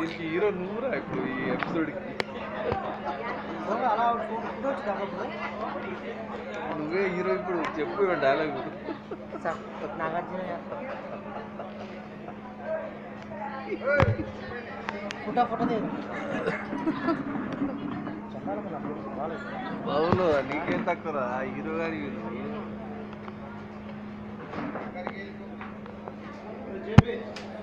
దీనికి హీరో నువ్వురా ఇప్పుడు ఈ ఎపిసోడ్కి అలా చూడొచ్చు కాబట్టి నువ్వే హీరో ఇప్పుడు చెప్పు డైలాగ్ సార్ నాగార్జున చేస్తాం ఫోటో ఫోటో లేదు చెప్పాలనుకున్నప్పుడు బాగాలేదు అవును నీకేం తక్కువరా హీరో గారి చెప్పి